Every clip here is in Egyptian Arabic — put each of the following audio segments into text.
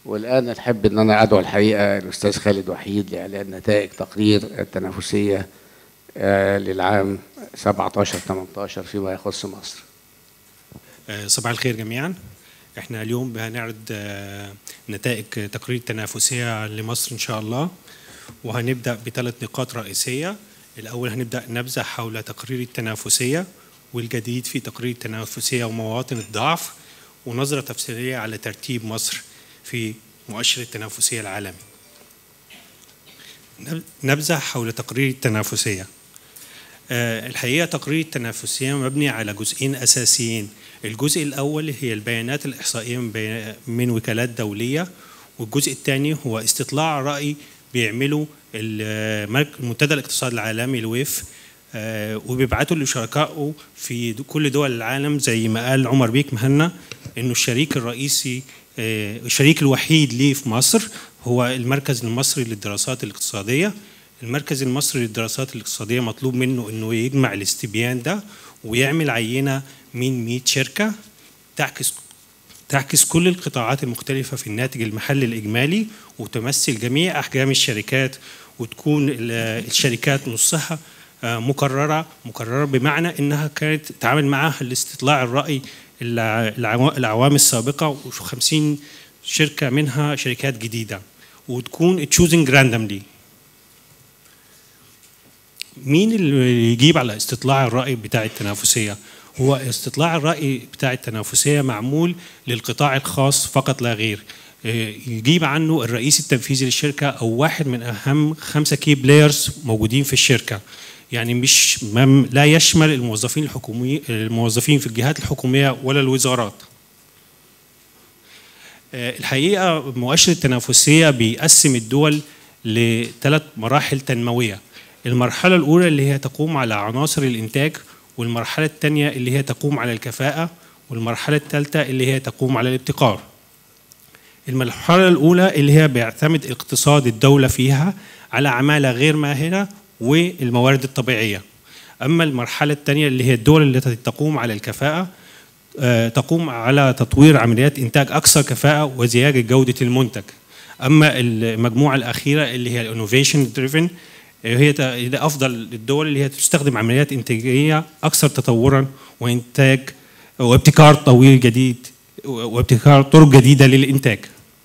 والآن أحب أن أنا أدعو الحقيقة الأستاذ خالد وحيد لإعلان نتائج تقرير التنافسية آه، للعام 17 18 فيما يخص مصر. آه، صباح الخير جميعا احنا اليوم هنعرض آه، نتائج تقرير التنافسية لمصر ان شاء الله وهنبدأ بثلاث نقاط رئيسية الأول هنبدأ نبذة حول تقرير التنافسية والجديد في تقرير التنافسية ومواطن الضعف ونظرة تفسيرية على ترتيب مصر في مؤشر التنافسية العالمي نبذة حول تقرير التنافسية آه، الحقيقة تقرير التنافسية مبني على جزئين أساسيين الجزء الأول هي البيانات الإحصائية من بي- من وكالات دولية والجزء الثاني هو استطلاع رأي بيعمله المرك- المنتدى الاقتصاد العالمي الويف آه، وبيبعتوا لشركائه في د- كل دول العالم زي ما قال عمر بيك مهنا انه الشريك الرئيسي آه، الشريك الوحيد ليه في مصر هو المركز المصري للدراسات الاقتصاديه المركز المصري للدراسات الاقتصاديه مطلوب منه انه يجمع الاستبيان ده ويعمل عينه من 100 شركه تعكس تعكس كل القطاعات المختلفة في الناتج المحلي الإجمالي وتمثل جميع أحجام الشركات وتكون ال- الشركات نصها آه، مكررة مكررة بمعنى إنها كانت تعامل معها الاستطلاع الرأي الع- العوا- الأعوام السابقة و50 شركة منها شركات جديدة وتكون تشوزنج راندملي مين اللي يجيب على استطلاع الرأي بتاع التنافسية؟ هو استطلاع الرأي بتاع التنافسية معمول للقطاع الخاص فقط لا غير إيه، يجيب عنه الرئيس التنفيذي للشركة أو واحد من أهم خمسة كي بلايرز موجودين في الشركة يعني مش مم- لا يشمل الموظفين الحكومي الموظفين في الجهات الحكومية ولا الوزارات آه، الحقيقة مؤشر التنافسية بيقسم الدول لثلاث مراحل تنموية المرحلة الأولى اللي هي تقوم على عناصر الإنتاج والمرحلة الثانية اللي هي تقوم على الكفاءة والمرحلة الثالثة اللي هي تقوم على الابتكار المرحلة الأولى اللي هي بيعتمد اقتصاد الدولة فيها على عمالة غير ماهرة والموارد الطبيعية أما المرحلة الثانية اللي هي الدول التي تقوم على الكفاءة آه، تقوم على تطوير عمليات إنتاج أكثر كفاءة وزيادة جودة المنتج أما المجموعة الأخيرة اللي هي الانوفيشن دريفن هي ت- ده أفضل الدول اللي هي تستخدم عمليات إنتاجية أكثر تطورا وإنتاج وابتكار طويل جديد وابتكار طرق جديدة للإنتاج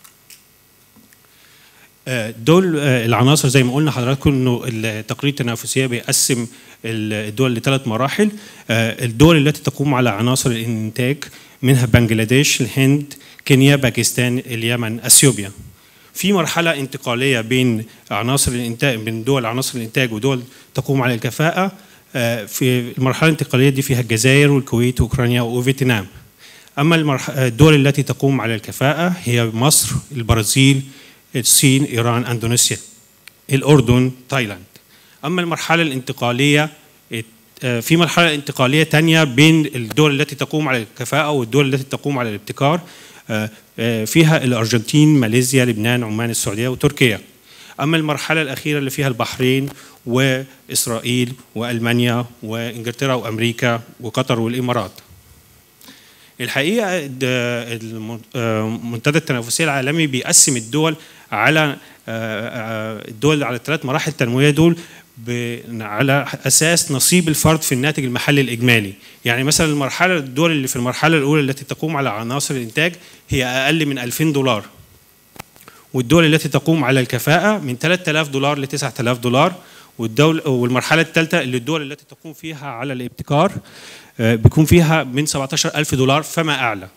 آه، دول آه، العناصر زي ما قلنا حضراتكم انه التقرير التنافسيه بيقسم ال- الدول لثلاث مراحل آه، الدول التي تقوم على عناصر الانتاج منها بنجلاديش الهند كينيا باكستان اليمن اثيوبيا في مرحله انتقاليه بين عناصر الانتاج بين دول عناصر الانتاج ودول تقوم على الكفاءه آه، في المرحله الانتقاليه دي فيها الجزائر والكويت واوكرانيا وفيتنام اما المرح... الدول التي تقوم على الكفاءه هي مصر البرازيل الصين ايران اندونيسيا الاردن تايلاند اما المرحله الانتقاليه ات- آه، في مرحله انتقاليه تانية بين الدول التي تقوم على الكفاءه والدول التي تقوم على الابتكار آه، آه، فيها الارجنتين ماليزيا لبنان عمان السعوديه وتركيا اما المرحله الاخيره اللي فيها البحرين واسرائيل والمانيا وانجلترا وامريكا وقطر والامارات الحقيقه د- الم- آه، المنتدى التنافسيه العالمي بيقسم الدول على آه، آه، الدول على الثلاث مراحل التنمويه دول ب- على اساس نصيب الفرد في الناتج المحلي الاجمالي يعني مثلا المرحله الدول اللي في المرحله الاولى التي تقوم على عناصر الانتاج هي اقل من 2000 دولار والدول التي تقوم على الكفاءة من 3000 دولار ل 9000 دولار والدول والمرحلة الثالثة اللي الدول التي تقوم فيها على الابتكار آه، بيكون فيها من 17000 دولار فما أعلى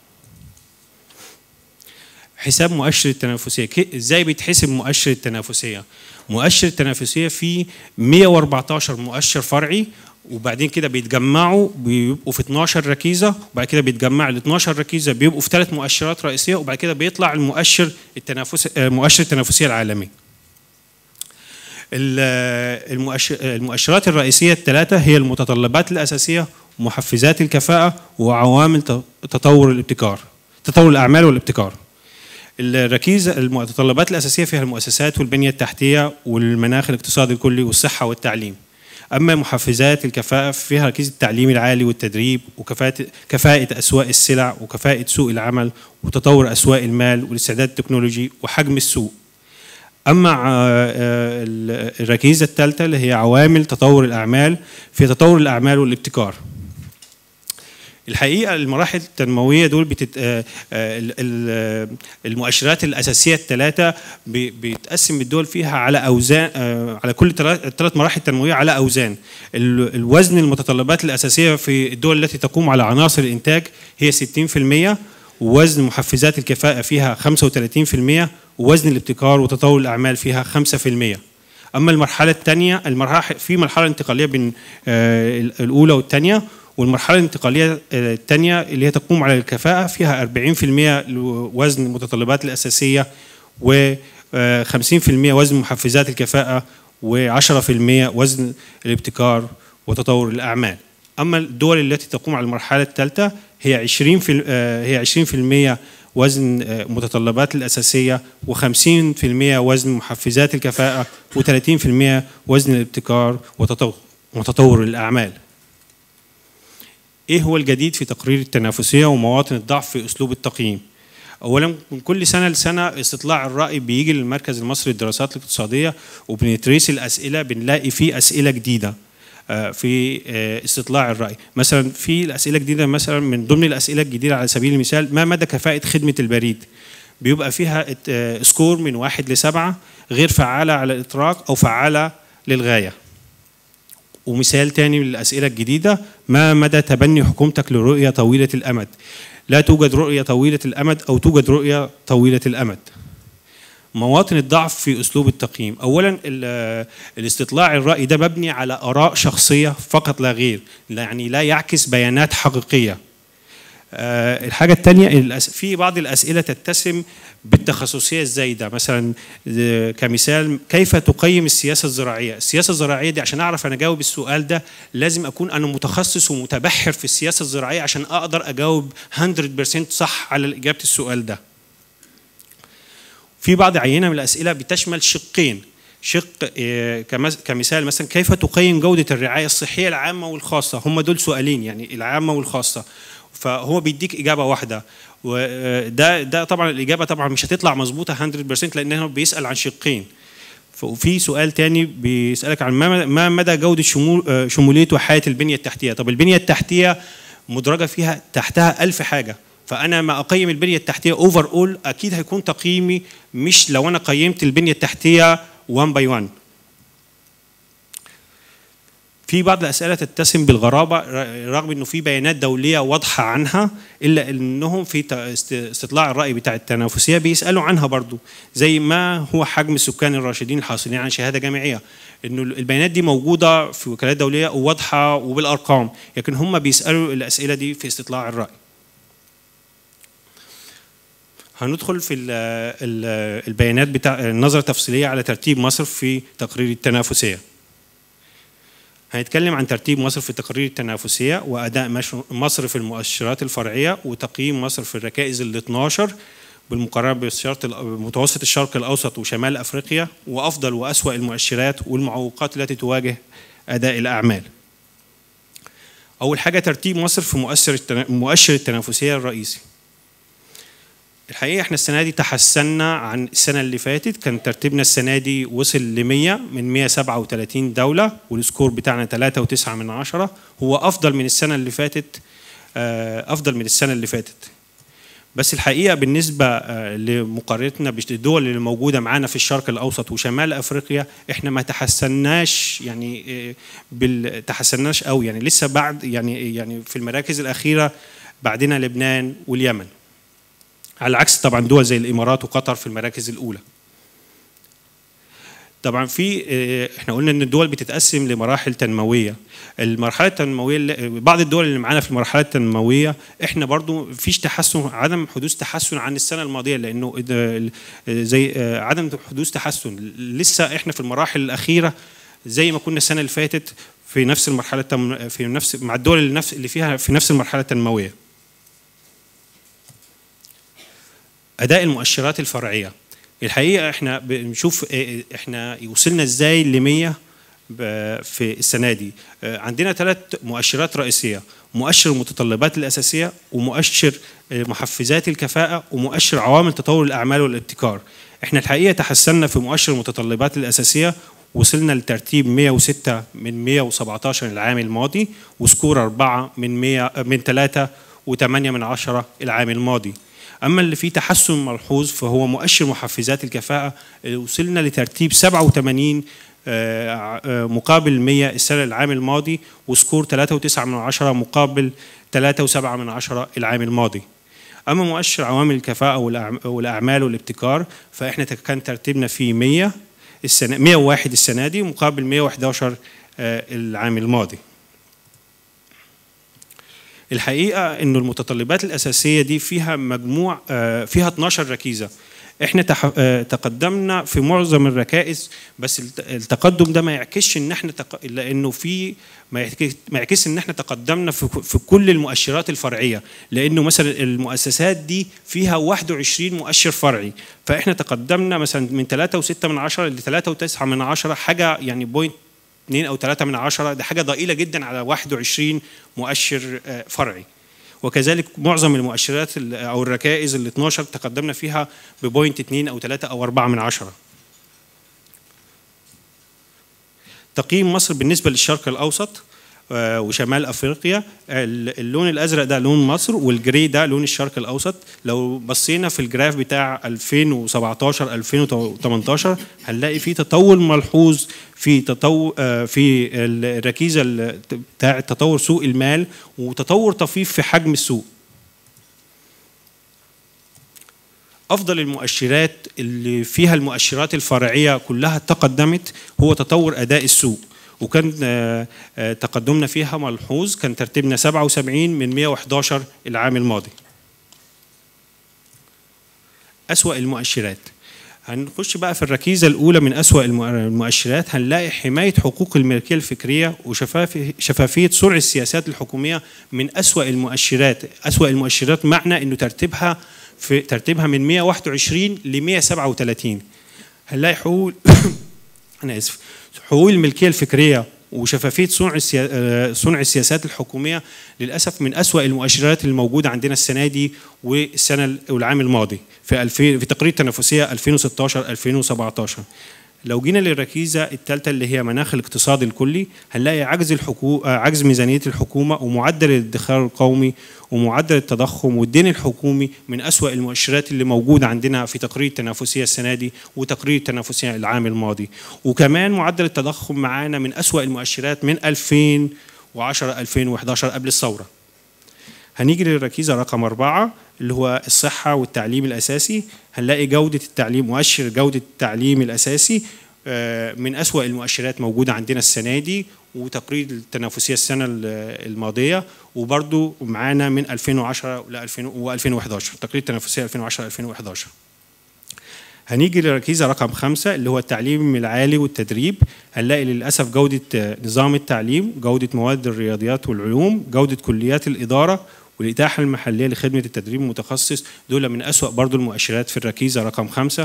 حساب مؤشر التنافسية كي- ازاي بيتحسب مؤشر التنافسية مؤشر التنافسية فيه 114 مؤشر فرعي وبعدين كده بيتجمعوا بيبقوا في 12 ركيزه وبعد كده بيتجمع ال 12 ركيزه بيبقوا في ثلاث مؤشرات رئيسيه وبعد كده بيطلع المؤشر التنافس آه، مؤشر التنافسيه العالمي. ال- المؤشر المؤشرات الرئيسيه الثلاثه هي المتطلبات الاساسيه ومحفزات الكفاءه وعوامل ت- تطور الابتكار تطور الاعمال والابتكار. الركيزه المتطلبات الاساسيه فيها المؤسسات والبنيه التحتيه والمناخ الاقتصادي الكلي والصحه والتعليم. اما محفزات الكفاءه فيها ركيزه التعليم العالي والتدريب وكفاءه كفاءه اسواق السلع وكفاءه سوق العمل وتطور اسواق المال والاستعداد التكنولوجي وحجم السوق اما آه، آه، الركيزه الثالثه اللي هي عوامل تطور الاعمال في تطور الاعمال والابتكار الحقيقه المراحل التنمويه دول بتت... آه، المؤشرات الاساسيه الثلاثه بيتقسم الدول فيها على اوزان على كل ثلاث مراحل تنمويه على اوزان الوزن المتطلبات الاساسيه في الدول التي تقوم على عناصر الانتاج هي 60% ووزن محفزات الكفاءه فيها 35% ووزن الابتكار وتطور الاعمال فيها 5% اما المرحله الثانيه المرحله في مرحله انتقاليه بين آه، الاولى والثانيه والمرحله الانتقاليه آه، الثانيه اللي هي تقوم على الكفاءه فيها 40% وزن المتطلبات الاساسيه و 50% آه، وزن محفزات الكفاءه و10% وزن الابتكار وتطور الاعمال اما الدول التي تقوم على المرحله الثالثه هي 20 في هي 20% وزن آه، متطلبات الأساسية و50% وزن محفزات الكفاءة و30% وزن الابتكار وتطور الأعمال إيه هو الجديد في تقرير التنافسية ومواطن الضعف في أسلوب التقييم اولا من كل سنه لسنه استطلاع الراي بيجي للمركز المصري للدراسات الاقتصاديه وبنتريس الاسئله بنلاقي فيه اسئله جديده آه، في آه، استطلاع الرأي مثلا في الأسئلة الجديدة مثلا من ضمن الأسئلة الجديدة على سبيل المثال ما مدى كفاءة خدمة البريد بيبقى فيها آه، سكور من واحد لسبعة غير فعالة على الإطراق أو فعالة للغاية ومثال تاني من الأسئلة الجديدة ما مدى تبني حكومتك لرؤية طويلة الأمد لا توجد رؤية طويلة الأمد أو توجد رؤية طويلة الأمد مواطن الضعف في اسلوب التقييم اولا الاستطلاع الراي ده مبني على اراء شخصيه فقط لا غير يعني لا يعكس بيانات حقيقيه آه، الحاجة الثانية في بعض الأسئلة تتسم بالتخصصية الزايدة مثلا آه، كمثال كيف تقيم السياسة الزراعية السياسة الزراعية دي عشان أعرف أنا أجاوب السؤال ده لازم أكون أنا متخصص ومتبحر في السياسة الزراعية عشان أقدر أجاوب 100% صح على إجابة السؤال ده في بعض عينه من الاسئله بتشمل شقين شق آه، كمثال مثلا كيف تقيم جوده الرعايه الصحيه العامه والخاصه هم دول سؤالين يعني العامه والخاصه فهو بيديك اجابه واحده وده آه، ده طبعا الاجابه طبعا مش هتطلع مظبوطه 100% لانه بيسال عن شقين وفي سؤال تاني بيسالك عن ما مدى جوده شمول آه، شموليه وحياه البنيه التحتيه طب البنيه التحتيه مدرجه فيها تحتها ألف حاجه فانا ما اقيم البنيه التحتيه اوفر اول اكيد هيكون تقييمي مش لو انا قيمت البنيه التحتيه 1 باي 1 في بعض الاسئله تتسم بالغرابه رغم انه في بيانات دوليه واضحه عنها الا انهم في استطلاع الراي بتاع التنافسيه بيسالوا عنها برضو زي ما هو حجم السكان الراشدين الحاصلين على شهاده جامعيه انه البيانات دي موجوده في وكالات دوليه وواضحه وبالارقام لكن هم بيسالوا الاسئله دي في استطلاع الراي هندخل في البيانات بتاع النظرة التفصيلية على ترتيب مصر في تقرير التنافسية هنتكلم عن ترتيب مصر في تقرير التنافسية وأداء مصر في المؤشرات الفرعية وتقييم مصر في الركائز ال 12 بالمقارنة بمتوسط الشرق الأوسط وشمال أفريقيا وأفضل وأسوأ المؤشرات والمعوقات التي تواجه أداء الأعمال أول حاجة ترتيب مصر في مؤشر مؤشر التنافسية الرئيسي الحقيقه احنا السنه دي تحسنا عن السنه اللي فاتت كان ترتيبنا السنه دي وصل ل 100 من 137 دوله والسكور بتاعنا 3.9 من عشرة هو افضل من السنه اللي فاتت آه، افضل من السنه اللي فاتت بس الحقيقه بالنسبه آه، لمقارنتنا بالدول اللي موجوده معانا في الشرق الاوسط وشمال افريقيا احنا ما تحسناش يعني آه، تحسناش قوي يعني لسه بعد يعني يعني في المراكز الاخيره بعدنا لبنان واليمن على عكس طبعا دول زي الامارات وقطر في المراكز الاولى طبعا في آه، احنا قلنا ان الدول بتتقسم لمراحل تنمويه المرحله التنمويه بعض الدول اللي معانا في المرحله التنمويه احنا برضو فيش تحسن عدم حدوث تحسن عن السنه الماضيه لانه زي آه، عدم حدوث تحسن لسه احنا في المراحل الاخيره زي ما كنا السنه اللي فاتت في نفس المرحله في نفس مع الدول اللي نفس اللي فيها في نفس المرحله التنمويه اداء المؤشرات الفرعيه الحقيقه احنا بنشوف آه، احنا وصلنا ازاي ل 100 في السنه دي آه، عندنا ثلاث مؤشرات رئيسيه مؤشر المتطلبات الاساسيه ومؤشر محفزات الكفاءة ومؤشر عوامل تطور الأعمال والابتكار احنا الحقيقة تحسنا في مؤشر المتطلبات الأساسية وصلنا لترتيب 106 من 117 العام الماضي وسكور 4 من 100 من 3 و8 من 10 العام الماضي اما اللي فيه تحسن ملحوظ فهو مؤشر محفزات الكفاءه وصلنا لترتيب 87 مقابل 100 السنه العام الماضي وسكور 3.9 من 10 مقابل 3.7 من 10 العام الماضي اما مؤشر عوامل الكفاءه والاعمال والابتكار فاحنا كان ترتيبنا فيه 100 السنه 101 السنه دي مقابل 111 العام الماضي الحقيقه انه المتطلبات الاساسيه دي فيها مجموع فيها 12 ركيزه احنا تقدمنا في معظم الركائز بس التقدم ده ما يعكسش ان احنا تق... لانه في ما يعكسش ان احنا تقدمنا في, في كل المؤشرات الفرعيه لانه مثلا المؤسسات دي فيها 21 مؤشر فرعي فاحنا تقدمنا مثلا من 3.6 من 10 ل 3.9 من 10 حاجه يعني بوينت 2 او 3 من 10 دي حاجه ضئيله جدا على 21 مؤشر فرعي وكذلك معظم المؤشرات او الركائز ال 12 تقدمنا فيها ببوينت 2 او 3 او 4 من 10 تقييم مصر بالنسبه للشرق الاوسط وشمال افريقيا اللون الازرق ده لون مصر والجري ده لون الشرق الاوسط لو بصينا في الجراف بتاع 2017 2018 هنلاقي في تطور ملحوظ في تطور في الركيزه بتاع تطور سوق المال وتطور طفيف في حجم السوق افضل المؤشرات اللي فيها المؤشرات الفرعيه كلها تقدمت هو تطور اداء السوق وكان تقدمنا فيها ملحوظ كان ترتيبنا 77 من 111 العام الماضي أسوأ المؤشرات هنخش بقى في الركيزة الأولى من أسوأ المؤشرات هنلاقي حماية حقوق الملكية الفكرية وشفافية سرعة السياسات الحكومية من أسوأ المؤشرات أسوأ المؤشرات معنى أنه ترتيبها في ترتيبها من 121 ل 137 هنلاقي حقوق أنا آسف حقوق الملكيه الفكريه وشفافيه صنع صنع السياسات الحكوميه للاسف من أسوأ المؤشرات الموجوده عندنا السنه دي والسنه والعام الماضي في في تقرير التنافسيه 2016 2017 لو جينا للركيزه الثالثه اللي هي مناخ الاقتصاد الكلي هنلاقي عجز الحكومه عجز ميزانيه الحكومه ومعدل الادخار القومي ومعدل التضخم والدين الحكومي من أسوأ المؤشرات اللي موجوده عندنا في تقرير التنافسيه السنه دي وتقرير التنافسيه العام الماضي وكمان معدل التضخم معانا من أسوأ المؤشرات من 2010 2011 قبل الثوره هنيجي للركيزة رقم أربعة اللي هو الصحة والتعليم الأساسي هنلاقي جودة التعليم مؤشر جودة التعليم الأساسي من أسوأ المؤشرات موجودة عندنا السنة دي وتقرير التنافسية السنة الماضية وبرضو معانا من 2010 ل 2011 تقرير التنافسية 2010 2011 هنيجي للركيزة رقم خمسة اللي هو التعليم العالي والتدريب هنلاقي للأسف جودة نظام التعليم جودة مواد الرياضيات والعلوم جودة كليات الإدارة والإتاحة المحلية لخدمة التدريب المتخصص دول من أسوأ برضو المؤشرات في الركيزة رقم خمسة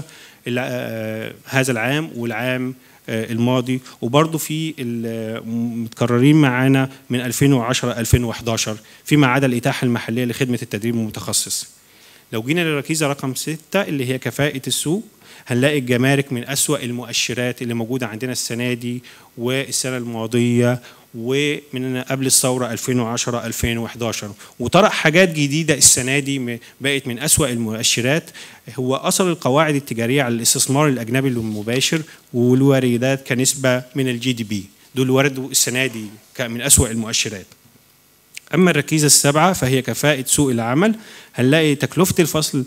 هذا العام والعام الماضي وبرضه في متكررين معانا من 2010 2011 فيما عدا الإتاحة المحلية لخدمة التدريب المتخصص لو جينا للركيزة رقم ستة اللي هي كفاءة السوق هنلاقي الجمارك من أسوأ المؤشرات اللي موجودة عندنا السنة دي والسنة الماضية ومن قبل الثورة 2010 2011 وطرح حاجات جديدة السنة دي بقت من أسوأ المؤشرات هو أثر القواعد التجارية على الاستثمار الأجنبي المباشر والواردات كنسبة من الجي دي بي دول وردوا السنة دي من أسوأ المؤشرات أما الركيزة السابعة فهي كفاءة سوق العمل هنلاقي تكلفة الفصل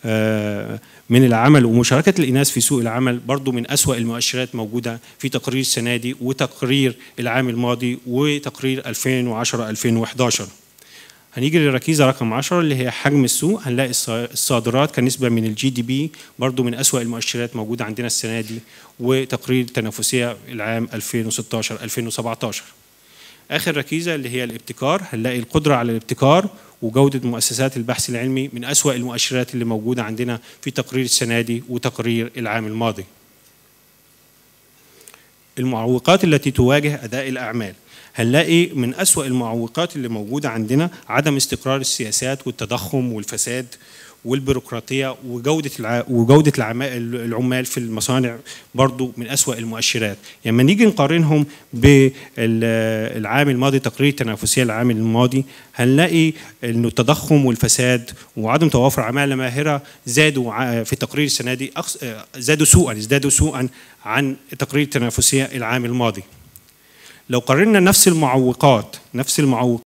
من العمل ومشاركة الإناث في سوق العمل برضو من أسوأ المؤشرات موجودة في تقرير السنة دي وتقرير العام الماضي وتقرير 2010-2011 هنيجي للركيزة رقم 10 اللي هي حجم السوق هنلاقي الصادرات كنسبة من الجي دي بي برضو من أسوأ المؤشرات موجودة عندنا السنة دي وتقرير التنافسية العام 2016-2017 اخر ركيزه اللي هي الابتكار هنلاقي القدره على الابتكار وجوده مؤسسات البحث العلمي من اسوا المؤشرات اللي موجوده عندنا في تقرير السنه دي وتقرير العام الماضي المعوقات التي تواجه أداء الأعمال هنلاقي من أسوأ المعوقات اللي موجودة عندنا عدم استقرار السياسات والتضخم والفساد والبيروقراطية وجودة الع... وجودة العما... العمال في المصانع برضو من أسوأ المؤشرات يعني لما نيجي نقارنهم بالعام الماضي تقرير التنافسية العام الماضي هنلاقي انه التضخم والفساد وعدم توافر عمالة ماهرة زادوا ع- في تقرير السنة دي أقص... زادوا سوءا ازدادوا سوءا عن تقرير التنافسية العام الماضي لو قارنا نفس المعوقات نفس المعوقات